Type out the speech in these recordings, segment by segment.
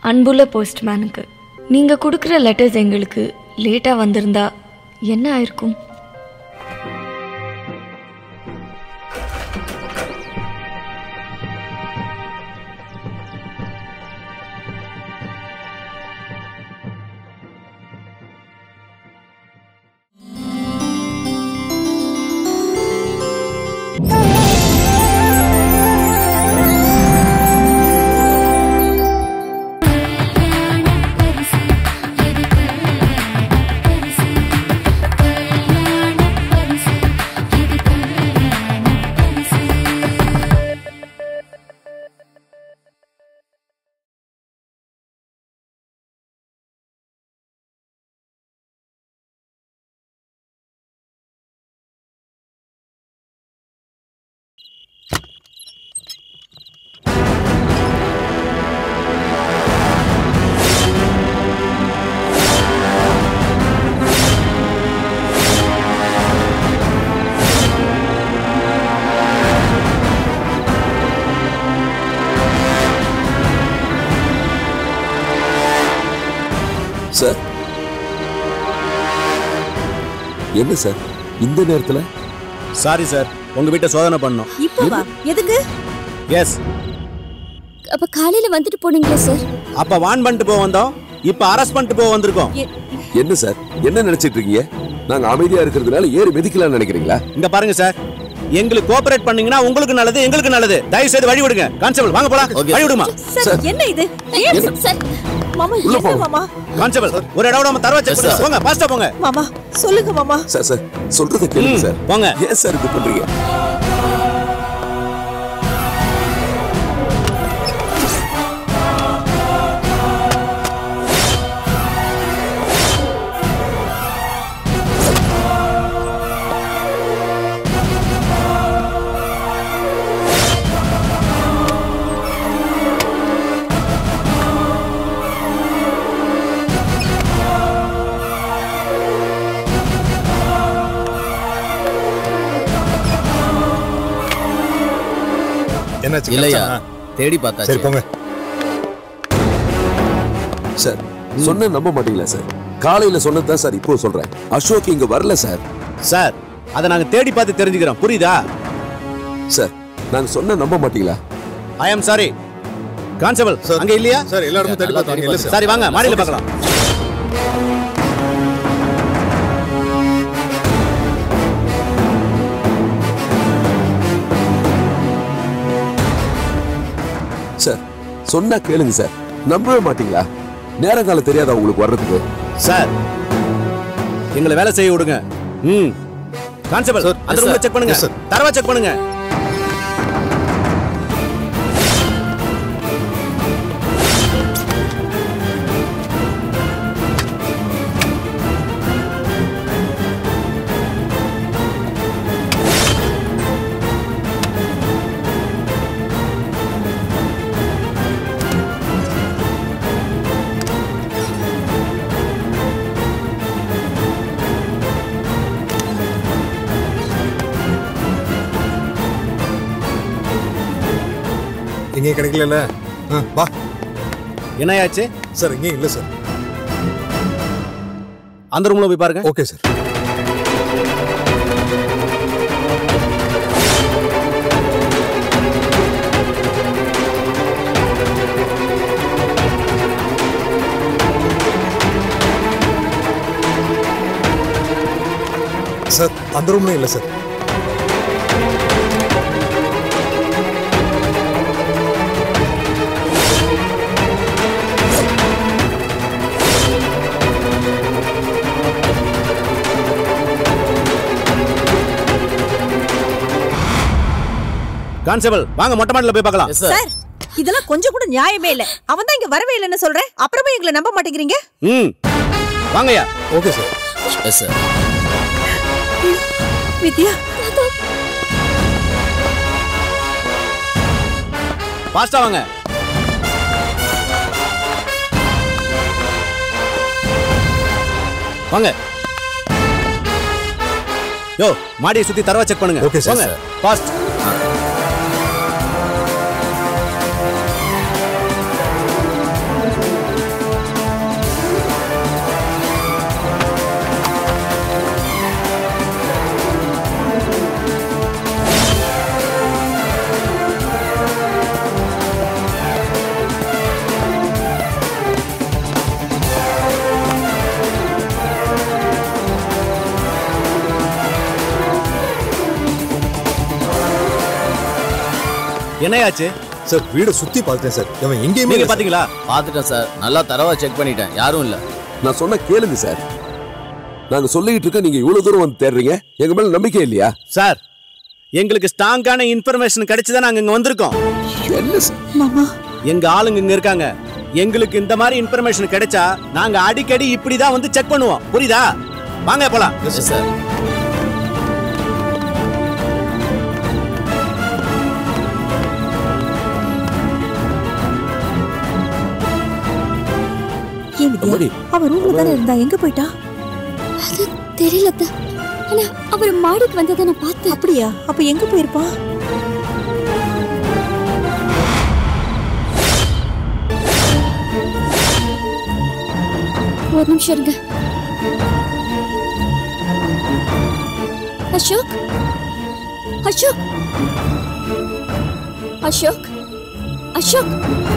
அன்புள்ள போஸ்ட்மேனுக்கு நீங்கள் கொடுக்குற லெட்டர்ஸ் எங்களுக்கு லேட்டாக வந்திருந்தா என்ன ஆயிருக்கும் சார் என்ன சார் இந்த நேரத்துல சாரி சார் உங்க வீட்டை சோதனை பண்ணோம் இப்பவா எதுக்கு எஸ் அப்ப காலையில வந்துட்டு போனீங்களா சார் அப்ப வான் பண்ணிட்டு போக வந்தோம் இப்ப அரெஸ்ட் பண்ணிட்டு போக வந்திருக்கோம் எ- என்ன சார் என்ன நினைச்சிட்டு இருக்கீங்க நாங்க அமைதியா இருக்கிறதுனால ஏறி மிதிக்கலாம்னு நினைக்கிறீங்களா இங்க பாருங்க சார் எங்களுக்கு கோஆபரேட் பண்ணீங்கன்னா உங்களுக்கு நல்லது எங்களுக்கு நல்லது தயவு செய்து வழி விடுங்க கான்ஸ்டபிள் வாங்க போலாம் வழி விடுமா சார் என்ன இது ஏன் சார் மாமா உள்ள என்ன போங்க. மாமா கான்ஸ்டபிள் ஒரு இடம் விடாம தரவா செக் பண்ணுங்க போங்க பாஸ்டா போங்க மாமா சொல்லுங்க மாமா சார் சார் சொல்றத கேளுங்க ம், சார் போங்க. ஏன் சார் இது பண்றீங்க என்னாச்சு இல்லையா கிடைச்சா? தேடி பார்த்தாச்சு சரி போங்க சார் சொன்ன நம்ப மாட்டீங்களா சார் காலையில சொன்னதுதான் சார் இப்போ சொல்றேன் அசோக் இங்க வரல சார் சார் அதை நாங்க தேடி பார்த்து தெரிஞ்சுக்கிறோம் புரியுதா சார் நாங்க சொன்ன நம்ப மாட்டீங்களா I am sorry constable sir. அங்க இல்லையா சார் எல்லாருமே தேடி நல்லா பார்த்தாங்க தேடி இல்ல சார் சரி வாங்க மாடியில பார்க்கலாம் சார் சொன்னா கேளுங்க சார் நம்பவே மாட்டீங்களா நேரங்காலம் தெரியாதா உங்களுக்கு வர்றதுக்கு சார் எங்களை வேலை செய்ய விடுங்க ம் கான்ஸ்டபிள் சார், அந்த yes, ரூம்ல sir. செக் பண்ணுங்க Yes, sir. தரவா செக் பண்ணுங்க எங்கேயும் கிடைக்கல வா என்னையாச்சு சார் எங்கேயும் இல்ல சார் அந்த ரூம்ல போய் பாருங்க ஓகே சார் சார் அந்த ரூம்லயும் இல்ல சார் கான்ஸ்டபிள் வாங்க மொட்டை மாடியில போய் பார்க்கலாம் எஸ் சார் சார் இதெல்லாம் கொஞ்சம் கூட நியாயமே இல்ல அவன் தான் இங்க வரவே இல்லைன்னு சொல்றேன் அப்புறமா எங்களை நம்ப மாட்டேங்கிறீங்க ம் வாங்கய்யா okay sir yes sir Vidya ஃபாஸ்டா வாங்க வாங்க யோ மாடியை சுத்தி தரவா செக் பண்ணுங்க Okay, sir, வாங்க sir. ஃபாஸ்ட் என்னையாச்சு சார் வீடை சுத்தி பார்த்துட்டேன் சார் அவன் எங்கேயுமே நீங்க இல்ல சார். பாத்தீங்களா பார்த்துட்டேன் சார் நல்லா தரவா செக் பண்ணிட்டேன் யாரும் இல்லை நான் சொன்ன கேளுங்க சார் நாங்க சொல்லிக்கிட்டு இருக்க நீங்க இவ்வளவு தூரம் வந்து தேடுறீங்க எங்க மேல நம்பிக்கை இல்லையா சார் எங்களுக்கு ஸ்ட்ராங்கான இன்ஃபர்மேஷன் கிடைச்சுதான் நாங்க இங்க வந்திருக்கோம் என்ன சார் எங்க ஆளுங்க இங்க இருக்காங்க எங்களுக்கு இந்த மாதிரி இன்ஃபர்மேஷன் கிடைச்சா நாங்க அடிக்கடி இப்படிதான் வந்து செக் பண்ணுவோம் புரியுதா வாங்க போலாம் எஸ் சார் ஏன் வித்யா அம்மாடி. அவ ரூம்ல தானே இருந்தா எங்க போயிட்டா அது தெரியல அத்தை. ஆனா அவர் மாடிக்கு வந்ததை நான் பார்த்தேன் அப்படியா அப்ப எங்க போயிருப்பா ஒரு நிமிஷம் இருங்க அசோக் அசோக் அசோக் அசோக்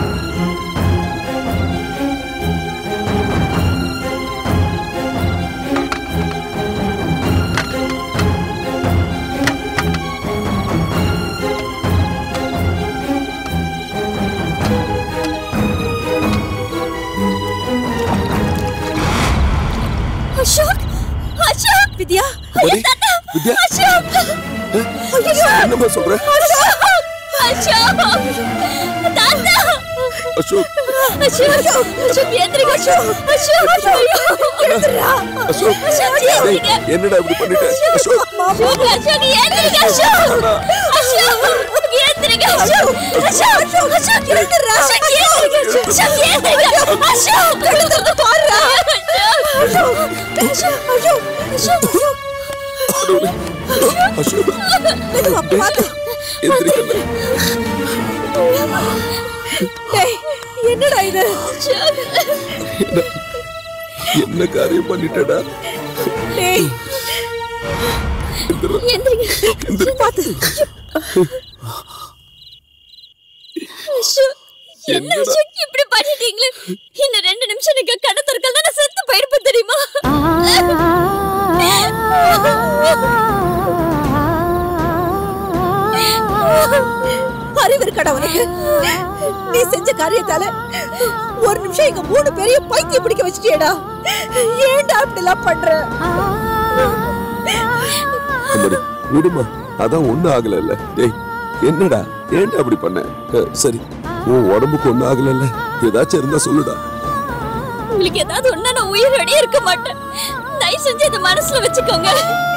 அசோக் அசோக் வித்யா அம்மாடி, வித்யா அசோக் என்னம்மா சொல்ற அசோக் அசோக் தாத்தா அசோக் அசோக் அசோக் எந்திரிங்க அசோக் அசோக் எழுந்துடா அசோக் அசோக் டேய், எந்திரிங்க என்னடா இப்படி பண்ணிட்ட அசோக் அசோக் அசோக் எந்திரிங்க அசோக் அசோக் எந்திரிங்க அசோக் அசோக் அசோக் எழுந்துடா அசோக் எந்திரிங்க அசோக் எந்திரிங்க அசோக் எழுந்து பாருடா அசோக் அசோக் அசோக் அசோக் அசோக் மெதுவா பாத்து எந்திரிக்கல டேய் என்னடா இது என்ன காரியம் பண்ணிட்டடா டேய் எந்திரிங்க பாத்து அசோக் என்ன அசோக் இப்படி பண்ணிட்டீங்களே இன்னும் ரெண்டு நிமிஷம் நீங்க கடை திறக்கல நான் செத்து போயிருப்பேன் தெரியுமா அறிவு இருக்கடா உனக்கு நீ செஞ்ச காரியத்தால ஒரு நிமிஷம் எங்க மூணு பேரையும் பைத்தியம் பிடிக்க வச்சிட்டியேடா ஏன்டா அப்படி எல்லாம் பண்ற அம்மாடி விடுமா அதான் ஒண்ணும் ஆகல டேய் என்னடா ஏன்டா அப்படி பண்ண அஹ், சரி உன் உடம்புக்கு ஒண்ணும் ஆகல ஏதாச்சும் இருந்தா சொல்லுடா உங்களுக்கு ஏதாவது ஒண்ணா நான் உயிரோட இருக்க மாட்டேன் தயவு செஞ்சு இதை மனசுல வச்சுக்கோங்க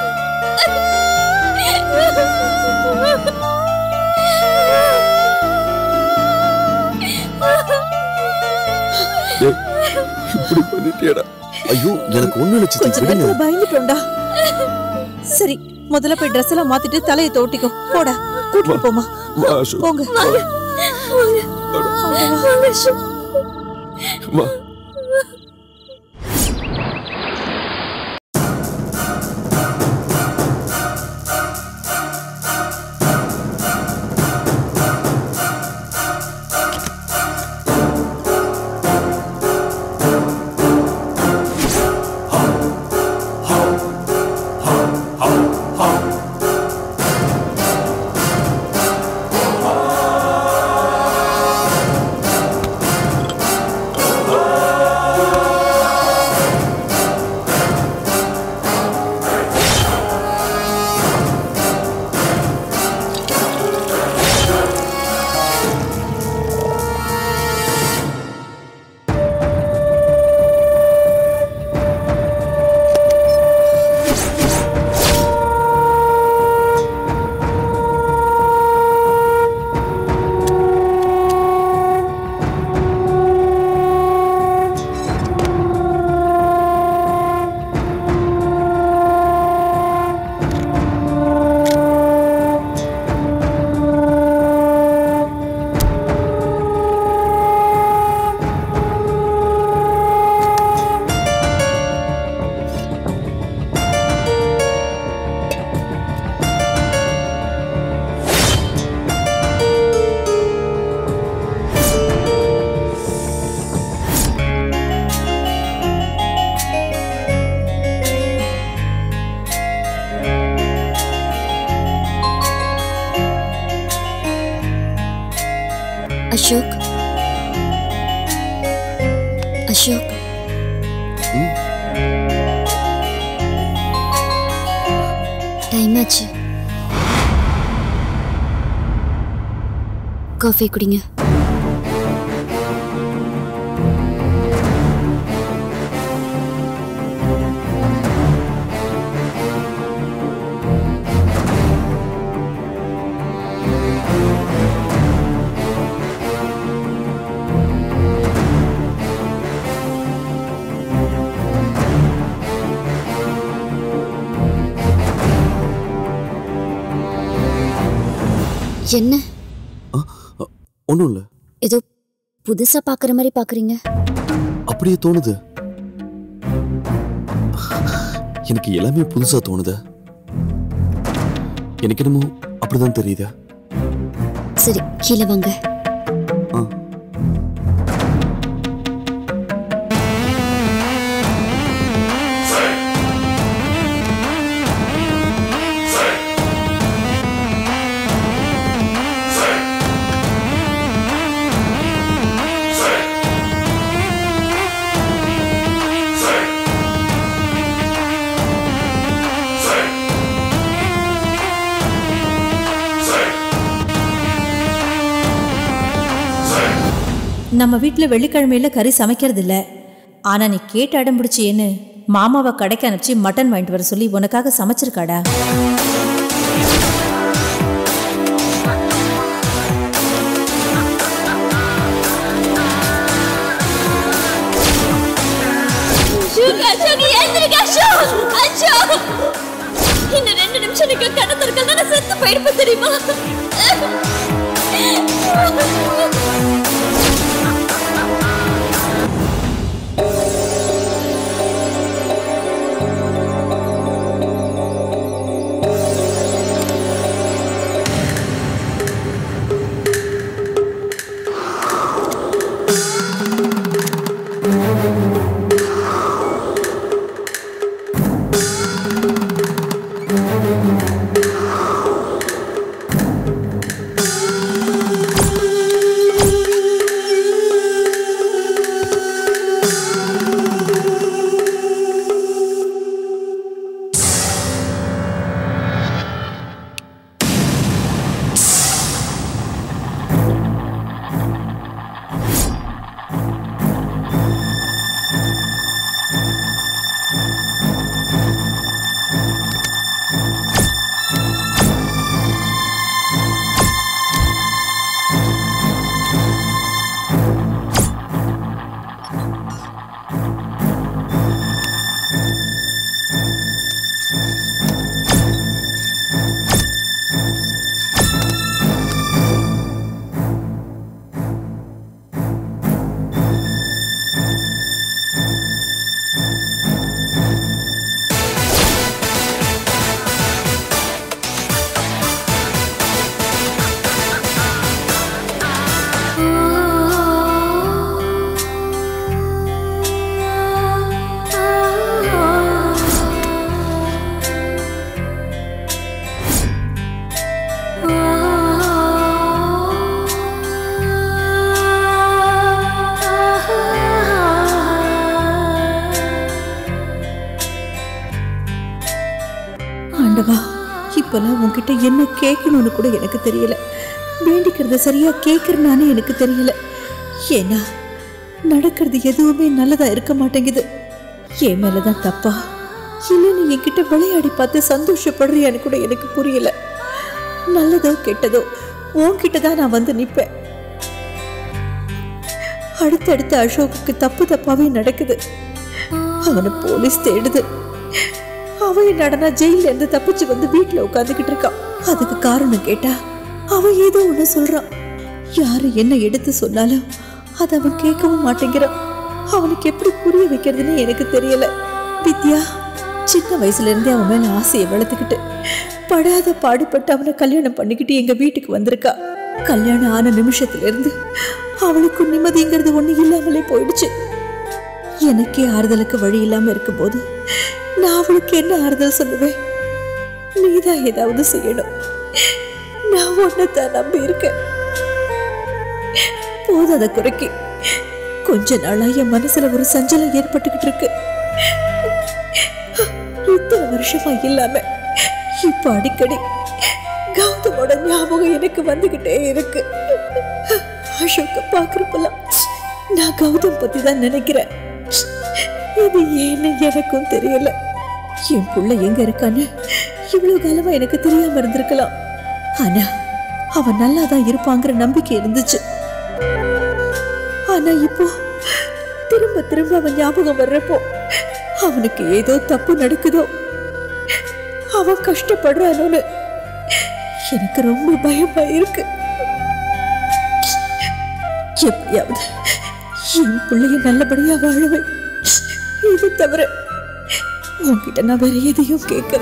டேய் இப்படி பண்ணிட்டியடா ஐயோ எனக்கு ஒண்ணு கொஞ்ச நினைச்சு நேரத்துல பயந்துட்டோம்டா சரி முதல்ல போய் ட்ரெஸ் எல்லாம் மாத்திட்டு தலையை தோட்டிக்கோ போடா கூட்டிட்டு போமா வா அசோக் போங்க வா ஆ அசோக் டைம் ஆச்சு காஃபி குடிங்க என்ன ஒன்றும் இல்லை ஏதோ புதுசா பாக்குற மாதிரி பாக்குறீங்க அப்படியே தோணுது எனக்கு எல்லாமே புதுசா தோணுது எனக்கு என்னமோ அப்படிதான் தெரியுது சரி கீழே வாங்க ஆ நம்ம வீட்டில் வெள்ளிக்கிழமையில கறி சமைக்கிறது இல்ல ஆனா நீ கேட்டு அடம் பிடிச்சியேன்னு மாமாவை கடைக்கு அனுப்பிச்சு மட்டன் வாங்கிட்டு வர சொல்லி உனக்காக சமைச்சிருக்காடா அசோக் அசோக் ஏந்திரிக்க அசோக் அசோக் இன்னும் ரெண்டு நிமிஷம் நீங்க கண்ண திறக்கல நான் செத்து போயிருப்பேன் தெரியுமா ஆண்டவா இப்பெல்லாம் உன்கிட்ட என்ன கேட்கணும்னு கூட எனக்கு தெரியல வேண்டிக்கிறத சரியா கேட்கறனானே எனக்கு தெரியல ஏன்னா நடக்கிறது எதுவுமே நல்லதா இருக்க மாட்டேங்குது என் மேலதான் தப்பா இல்ல நீ என்கிட்ட விளையாடி பார்த்து சந்தோஷப்படுறியான்னு கூட எனக்கு புரியல நல்லதோ கெட்டதோ உன்கிட்ட தான் நான் வந்து நிப்பேன் அடுத்தடுத்து அசோக்குக்கு தப்பு தப்பாவே நடக்குது அவனை போலீஸ் தேடுது அவன் என்னடனா ஜெயில இருந்து தப்பிச்சு வந்து வீட்டுல உட்காந்துக்கிட்டு இருக்கான் அதுக்கு காரணம் கேட்டா அவன் ஏதோ ஒண்ணு சொல்றான் யாரு என்ன எடுத்து சொன்னாலும் அதை அவன் கேட்கவும் மாட்டேங்கிறான் அவனுக்கு எப்படி புரிய வைக்கிறதுன்னு எனக்கு தெரியல வித்யா சின்ன வயசுல இருந்தே அவன் மேல ஆசையை வளர்த்துக்கிட்டு படாத பாடுபட்டு அவனை கல்யாணம் பண்ணிக்கிட்டு எங்க வீட்டுக்கு வந்திருக்கா கல்யாணம் ஆன நிமிஷத்துல இருந்து அவளுக்கு நிம்மதிங்கிறது ஒண்ணு இல்லாமலே போயிடுச்சு எனக்கே ஆறுதலுக்கு வழி இல்லாம இருக்கும்போது நான் அவளுக்கு என்ன ஆறுதல் சொல்லுவேன் நீதான் ஏதாவது செய்யணும் நான் உன்னைத்தான் நம்பி இருக்கேன் போதாத குறைக்கு கொஞ்ச நாளா என் மனசுல ஒரு சஞ்சலம் ஏற்பட்டுக்கிட்டு இருக்கு இத்தனை வருஷமா இல்லாம இப்ப அடிக்கடி கௌதமோட ஞாபகம் எனக்கு வந்துகிட்டே இருக்கு அசோக்க பாக்குறப்பெல்லாம் நான் கௌதம் பத்தி தான் நினைக்கிறேன் இது ஏன்னு எனக்கும் தெரியல என் புள்ள எங்க இருக்கான்னு இவ்வளவு காலமா எனக்கு தெரியாம இருந்திருக்கலாம் ஆனா அவன் நல்லா தான் இருப்பாங்கிற நம்பிக்கை இருந்துச்சு ஆனா இப்போ திரும்ப திரும்ப அவன் ஞாபகம் வர்றப்போ அவனுக்கு ஏதோ தப்பு நடக்குதோ அவன் கஷ்டப்படுறானோன்னு எனக்கு ரொம்ப பயமா இருக்கு எப்படியாவது என் பிள்ளைய நல்லபடியா வாழவை இது தவிர உன்கிட்ட நான் வேற எதையும் கேட்கல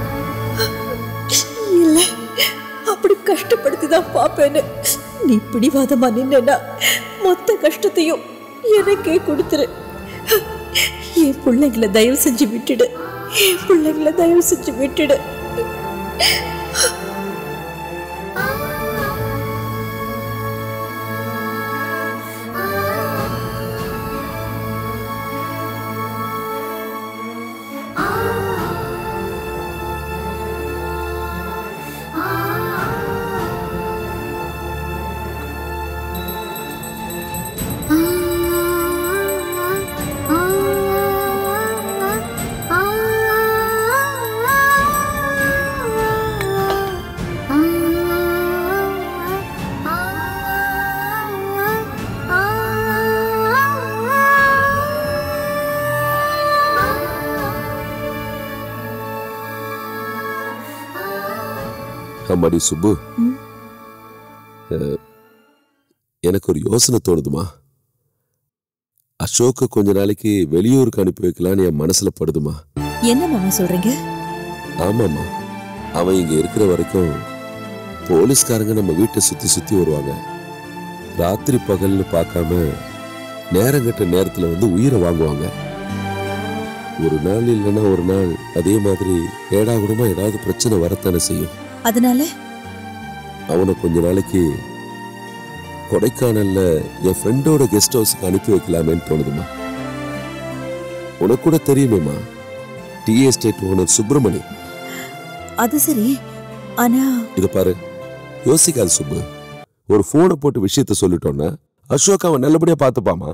இல்ல அப்படி கஷ்டப்படுத்தி தான் பாப்பேன்னு நீ பிடிவாதமா நின்னா மொத்த கஷ்டத்தையும் எனக்கே கொடுத்துரு என் பிள்ளைங்களை தயவு செஞ்சு விட்டுடு என் பிள்ளைங்களை தயவு செஞ்சு விட்டுடு அம்மாடி சுப்பு அஹ், எனக்கு ஒரு யோசனை தோணுதுமா அசோக்க கொஞ்ச நாளைக்கு வெளியூருக்கு அனுப்பி வைக்கலான்னு என் மனசுல படுதுமா என்ன மாமா சொல்றீங்க ஆமாம்மா அவன் இங்க இருக்கிற வரைக்கும் போலீஸ்காரங்க நம்ம வீட்டை சுத்தி சுத்தி வருவாங்க ராத்திரி பகல்னு பார்க்காம நேரங்கட்ட நேரத்துல வந்து உயிரை வாங்குவாங்க ஒரு நாள் இல்லைன்னா ஒரு நாள் அதே மாதிரி ஏடாகுடமா ஏதாவது பிரச்சனை வரத்தானே செய்யும் அதனால அவனை கொஞ்ச நாளைக்கு கொடைக்கானல்ல என் ஃப்ரெண்டோட கெஸ்ட் ஹவுஸுக்கு அனுப்பி வைக்கலாமேன்னு தோணுதுமா உனக்கு கூட தெரியுமேம்மா டி எஸ்டேட் ஓனர் சுப்பிரமணி அது சரி ஆனா இத பாரு யோசிக்காத சுப்பு ஒரு போனை போட்டு விஷயத்த சொல்லிட்டோன்னா அசோக் அவன் நல்லபடியா பார்த்துப்பாமா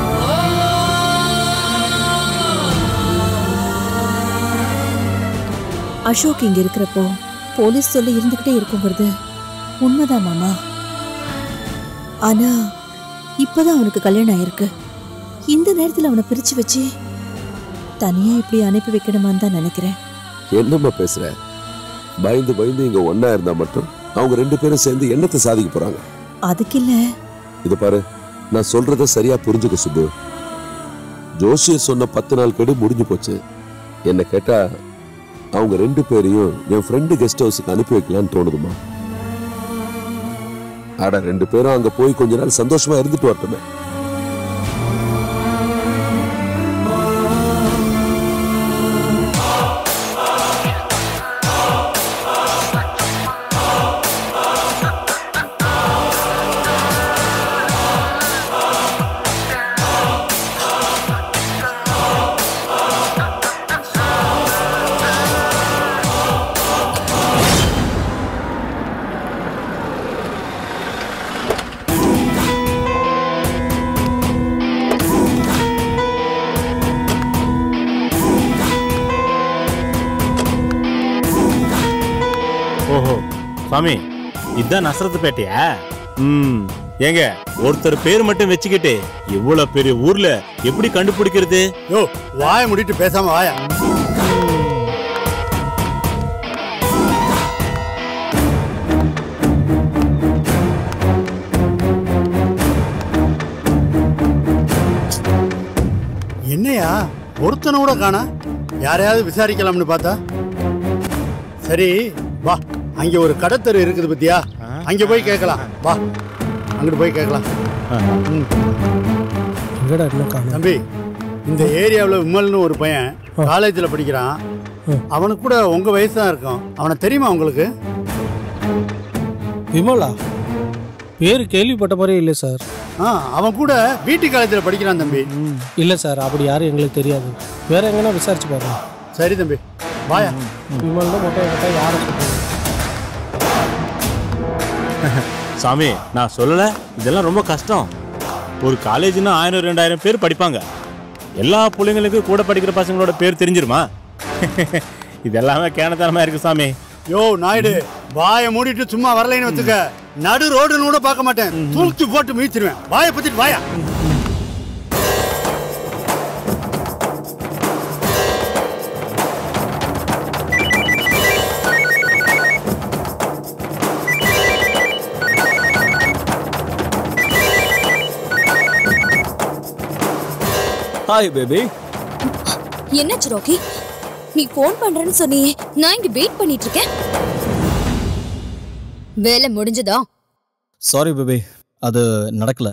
அசோக் இங்க இருக்கிறப்போ போலீஸ் சொல்லி இருந்துகிட்டே இருக்குங்கிறது உண்மைதான் மாமா ஆனா இப்பதான் அவனுக்கு கல்யாணம் ஆயிருக்கு இந்த நேரத்துல அவனை பிரிச்சு வச்சு தனியா இப்படி அனுப்பி வைக்கணுமான்னு தான் நினைக்கிறேன் என்னம்மா பேசுற பயந்து பயந்து இங்க ஒன்னா இருந்தா மட்டும் அவங்க ரெண்டு பேரும் சேர்ந்து என்னத்தை சாதிக்க போறாங்க அதுக்கு இல்ல இத பாரு நான் சொல்றத சரியா புரிஞ்சுக்க சுப்பு ஜோசியர் சொன்ன பத்து நாள் கெடு முடிஞ்சு போச்சு என்ன கேட்டா அவங்க ரெண்டு பேரையும் என் ஃப்ரெண்டு கெஸ்ட் ஹவுஸுக்கு அனுப்பி வைக்கலாம்னு தோணுதுமா அட ரெண்டு பேரும் அங்க போய் கொஞ்ச நாள் சந்தோஷமா இருந்துட்டு வரட்டுமே ஓஹோ சாமி இதான் நசரத்து பேட்டையா ம் ஏங்க ஒருத்தர் பேர் மட்டும் வச்சுக்கிட்டு இவ்வளவு பெரிய ஊர்ல எப்படி கண்டுபிடிக்கிறது யோ வாய முடிட்டு பேசாம வாயா என்னையா ஒருத்தனை கூட காணா யாரையாவது விசாரிக்கலாம்னு பார்த்தா சரி வா அங்க ஒரு கடத்தரு இருக்குது பத்தியா அங்க போய் கேட்கலாம் வா அங்கிட்டு போய் கேட்கலாம் ம். எங்கடா இன்னும் காணோம் தம்பி இந்த ஏரியாவில் விமல்னு ஒரு பையன் காலேஜில் படிக்கிறான் அவனுக்கு கூட உங்க வயசு தான் இருக்கும் அவனை தெரியுமா உங்களுக்கு விமலா பேர் கேள்விப்பட்ட மாதிரியே இல்லை சார் ஆ அவன் கூட வீட்டு காலேஜில் படிக்கிறான் தம்பி இல்லை சார் அப்படி யாரும் எங்களுக்கு தெரியாது வேற எங்கன்னா விசாரிச்சு பாருங்க சரி தம்பி வாயா விமல் தான் மொட்டை கேட்டால் யாரை சொல்லுங்க சாமி நான் சொல்லல இதெல்லாம் ரொம்ப கஷ்டம் ஒரு காலேஜ்னா ஆயிரம் ரெண்டாயிரம் பேர் படிப்பாங்க எல்லா பிள்ளைங்களுக்கும் கூட படிக்கிற பசங்களோட பேர் தெரிஞ்சிருமா இதெல்லாமே கேனத்தனமா இருக்கு சாமி யோ நாயுடு வாயை மூடிட்டு சும்மா வரலைன்னு வச்சுக்க நடு ரோடுன்னு கூட பார்க்க மாட்டேன் தூக்கி போட்டு மீச்சிருவேன் வாயை பத்திட்டு வாயா ஹாய் பேபி என்னாச்சு ராக்கி நீ ஃபோன் பண்றேன்னு சொன்னியே நான் இங்க வெயிட் பண்ணிட்டு இருக்கேன் வேலை முடிஞ்சதா சாரி பேபி அது நடக்கல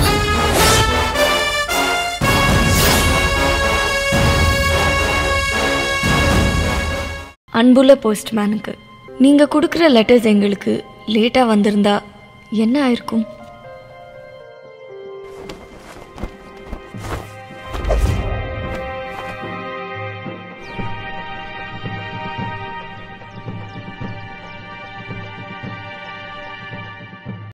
அன்புள்ள போஸ்ட்மேனுக்கு நீங்கள் கொடுக்குற லெட்டர்ஸ் எங்களுக்கு லேட்டாக வந்திருந்தா என்ன ஆயிருக்கும்